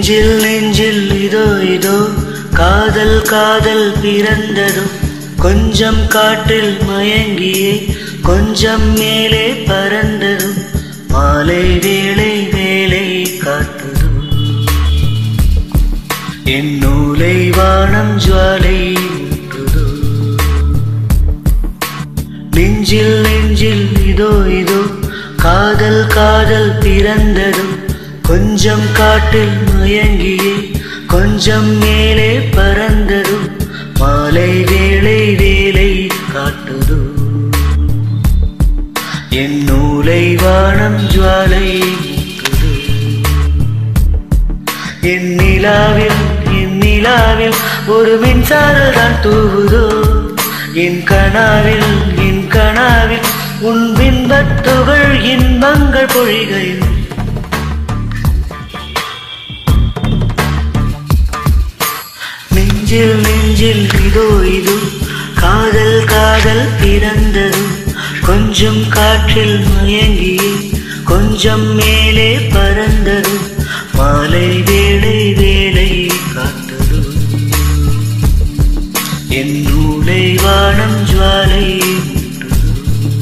நெஞ்சில் நெஞ்சில் இதோ இதோ காதல் காதல் பிறந்ததோ கொஞ்சம் காற்றில் மயங்கியே கொஞ்சம் மேலே பறந்ததும் மாலை வேளை வேலை காத்ததும் என் நூலை வானம் ஜுவாலை ஊற்றுதோ நெஞ்சில் நெஞ்சில் இதோ இதோ காதல் காதல் பிறந்ததும் கொஞ்சம் காட்டில் மயங்கியே கொஞ்சம் மேலே பறந்ததும் மாலை வேளை வேலை காட்டுதோ என் நூலை வானம் ஜுவாலை ஊற்றுதோ. என் நிலாவில் என் நிலாவில் ஒரு மின்சாரம் தான் தூவுதோ என் கனாவில் என் கனாவில் உன் பின்பத்துகள் இன்பங்கள் பொழிகையில் நெஞ்சில் நெஞ்சில் இதோ இது காதல் காதல் பிறந்ததும் கொஞ்சம் காற்றில் மயங்கி கொஞ்சம் மேலே பறந்ததும் மாலை வேளை வேலை காத்ததும் என் நூலை வானம் ஜுவாலை ஊட்டுதோ.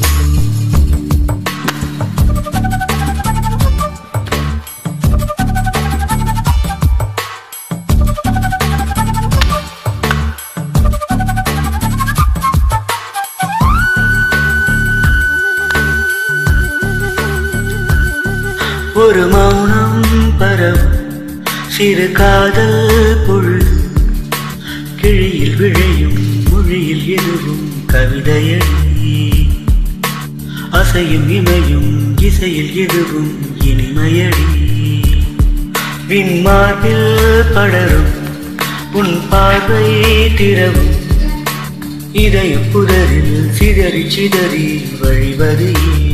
ஒரு மௌனம் பரவும் சிறு காதல் பொழுது கிழியில் விழையும் மொழியில் எதுவும் கவிதையடி அசையும் இமையும் இசையில் எதுவும் இனிமையடி விண்மார்பில் படரும் உன் பார்வை திறவும் இதய புதரில் சிதறி சிதறி வழிவது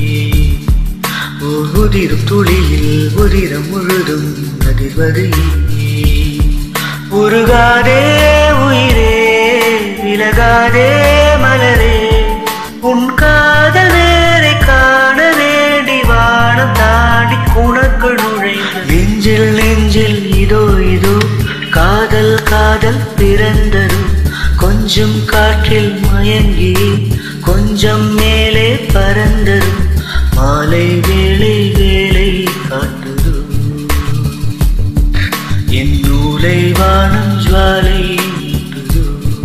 ஓர் உதிரும் துளியில் உதிரம் முழுதும் அதிர்வது உருகாதே உயிரே விலகாதே மலரே உன் காதல் வேரை காண வேண்டி வானம் தாண்டி உனக்குள் நுழைந்த நெஞ்சில் நெஞ்சில் இதோ இதோ காதல் காதல் பிறந்தது கொஞ்சம் காற்றில் மயங்கி கொஞ்சம் மேலே பறந்தது மாலை வேளை வேலை காட்டுது என் நூலை வானம் ஜுவாலை ஊட்டுதோ.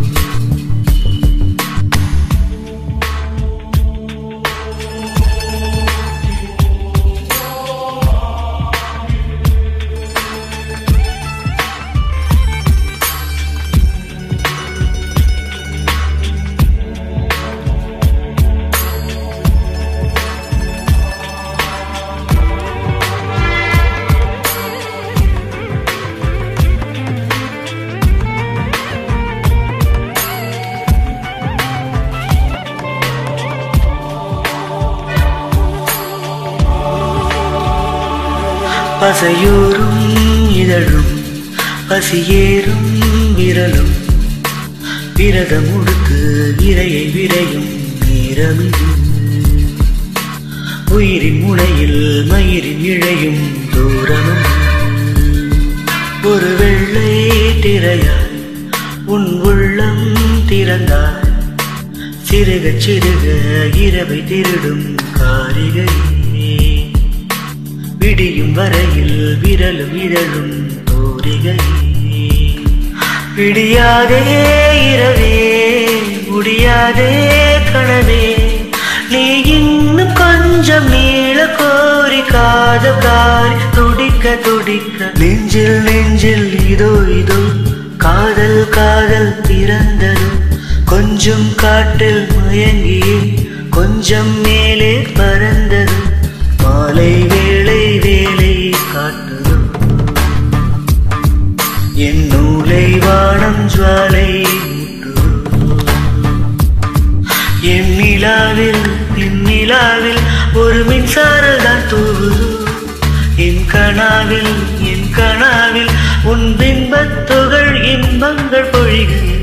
பசையூரும் இதழும் பசியேறும் விரலும் விரதம் உடுத்து விரையை விரையும் நேரமிது உயிரின் முனையில் மயிரின் இழையும் தூரமும் ஒரு வெள்ளை திரையாய் உன் உள்ளம் திறந்தாய் சிறுக சிறுக இரவை திருடும் காரிகையே விடியும் வரையில் விரலும் இதழும் தோரிகை விடியாதே இரவே முடியாதே கனவே நீ இன்னும் கொஞ்சம் நீள கோரி காத காரி துடிக்க துடிக்க நெஞ்சில் நெஞ்சில் இதோ இதோ காதல் காதல் பிறந்தது கொஞ்சம் காட்டில் மயங்கி கொஞ்சம் மேலே பறந்தது மாலை வேளை வேலை காட்டுது என் நூலை வானம் ஜுவாலை ஊட்டுது. என் நிலாவில் என் நிலாவில் ஒரு மின்சாரம் தான் தூவுது என் கனாவில் என் கனாவில் உன் பின்பத்துகள் இன்பங்கள் பொழிகிறது